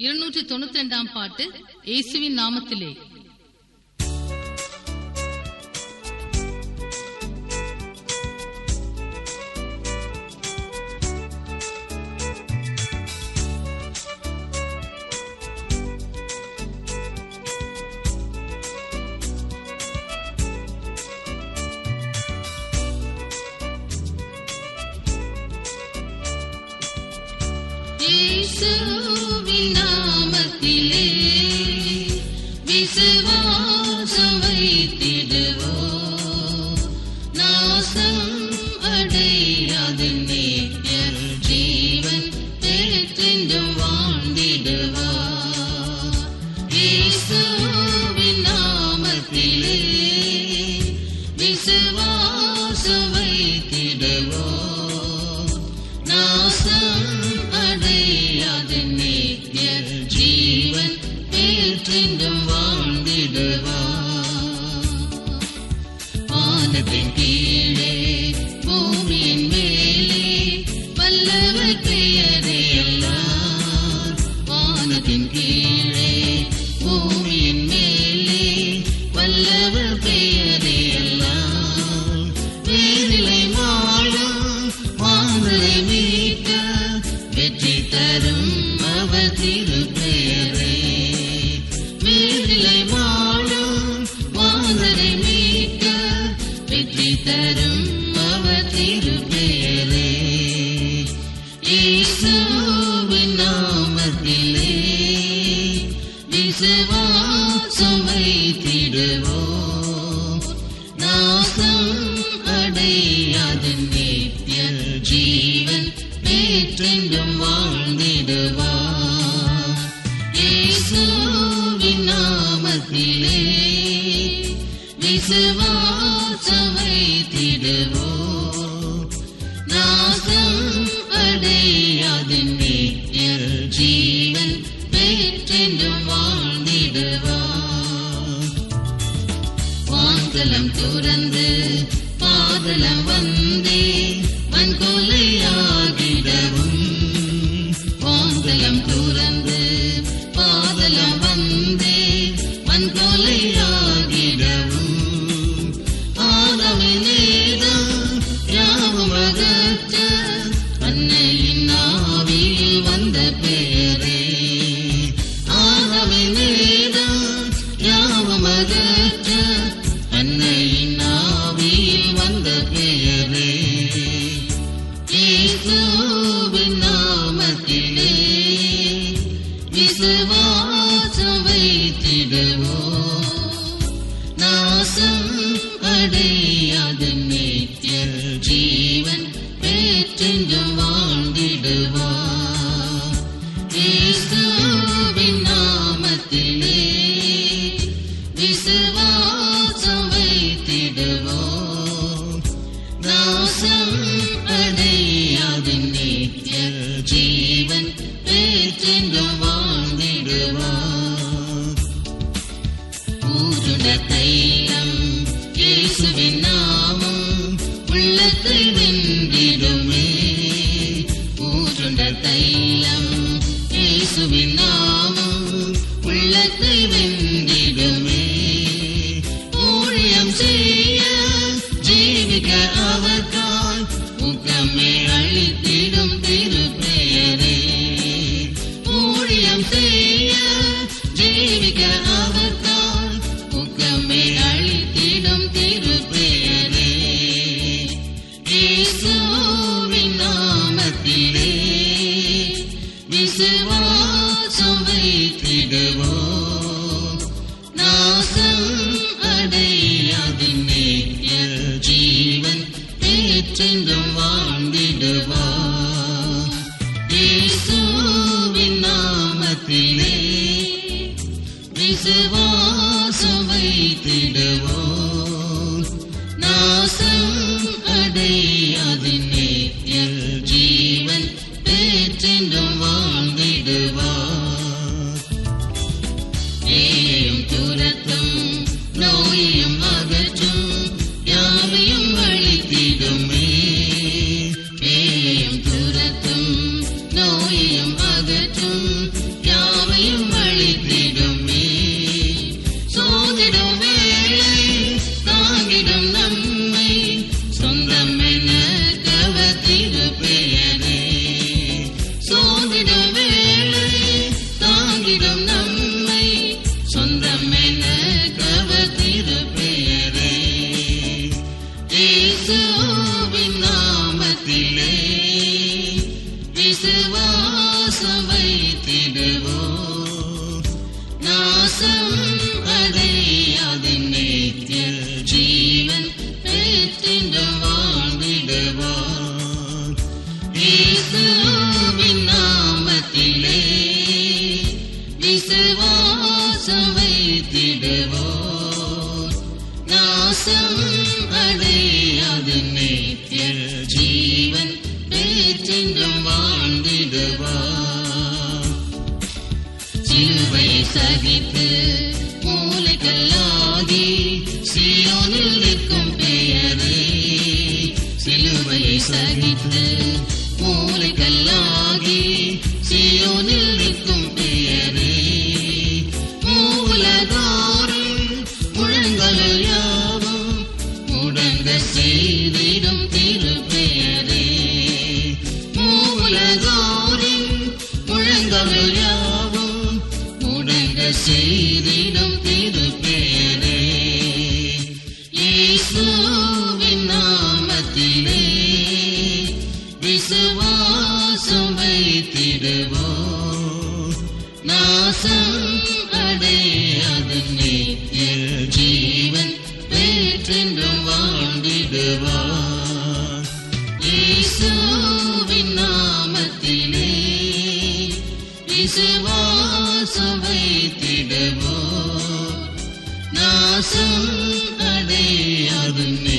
இருநூற்றி தொண்ணூத்தி ரெண்டாம் பாட்டு இயேசுவின் நாமத்திலே இயேசுவின் நாமத்திலே விசுவாசம் வைத்திடுவோம். நாசம் அடையாத நித்திய ஜீவன் பெற்றென்றும் வாழ்ந்திடுவார். இயேசுவின் நாமத்திலே விசுவாசம் வைத்திடுவோம். நாசம் அடையாத நித்திய ஜீவன் பேற்றென்றும் வாழ்ந்திடுவார் வானத்தின் கீழே பூமியின் மேலே வல்லவர் பெயரே எல்லாம் வானத்தின் கீழே பூமியின் மேலே வல்லவர் பெயரே எல்லாம் வேரிலை வாழும் வானலை மீட்க வெற்றி தரும் அவர் திருப்பெயரே வேரிலை வாழும் வானலை மீட்க வெற்றி தரும் அவர் திருப்பெயரே இயேசுவின் நாமத்திலே விசுவாசம் வைத்திடுவோம் நாசம் அடையாத நித்திய ஜீவன் பேற்றென்றும் வாழ்ந்திடுவார் இயேசுவின் நாமத்திலே விசுவாசம் வைத்திடுவோம் நாசம் அடையாத நித்திய ஜீவன் பெற்றென்றும் வாழ்ந்திடுவார் வான்கலம் துறந்து பாதலம் வந்தே வன்கொலையாகிடவும் வான்கலம் துறந்து பாதலம் வந்தே வன்கொலையாகிடவும் ஆதமினேதம் யாவும் அகற்ற அன்னையின் ஆவியில் வந்த பெயரே ஆதமினேதம் யாவும் அகற்ற அன்னையின் ஆவியில் வந்த பெயரே இயேசுவின் நாமத்திலே விசுவாசம் வைத்திடுவோம் நாசம் அடையாத நித்திய ஜீவன் பெற்றென்றும் வாழ்ந்திடுவார் இயேசுவின் நாமத்திலே விசுவாசம் வைத்திடுவோம் நாசம் அடையாத நித்திய ஜீவன் பெற்றென்றும் வாழ்ந்திடுவார் ஊருட தைலம் இயேசுவின் நாமம் உள்ளத்தை வென்றிடுமே ஊருட தைலம் இயேசுவின் நாமம் உள்ளத்தை வென்றிடுமே ஊழியம் செய்ய ஜீவிக்க அவர்கால் ஊக்கமே அளித்திடும் திருப்பெயரே ஊழியம் செய்ய ஜீவிக்க அவர்கால் ஊக்கமே அளித்திடும் திருப்பெயரே இயேசுவின் நாமத்திலே விசுவாசம் வைத்திடுவோம் நாசம் அடையாது நித்திய ஜீவன் பேற்றென்றும் வாழ்ந்திடுவார் இயேசுவின் நாமத்திலே விசுவாசம் வைத்திடுவோம் நாசம் அடையாது நித்திய ஜீவன் பேற்றென்றும் வாழ்ந்திடுவார் ஏயும் துரத்தும் நோயும் அகற்றும் யாவையும் அழித்திடுமே ஏயும் துரத்தும் நோயையும் அகற்றும் யாவை சிலுவை சகித்து மூளைக்கல்லாகி சியோனில் நிற்கும் பெயரே சிலுவையை சகித்து மூளைக்கல்லாகி சியோனில் நிற்கும் பெயரே மூலகாரில் முழங்கலில் யாவும் முடங்க செய்திடும் திருப்பெயரே மூலகாரின் முழங்கலில் யாவும் முடங்க செய்திடும் திருப்பெயரே இயேசுவின் நாமத்திலே விசுவாசம் வைத்திடுவோம் நாசம் அடையாது நித்திய ஜீவன் பெற்றென்றும் வாழ்ந்திடுவார் இயேசுவின் நாமத்திலே விசுவாசம் வைத்திடுவோம் நாசம் அடையாது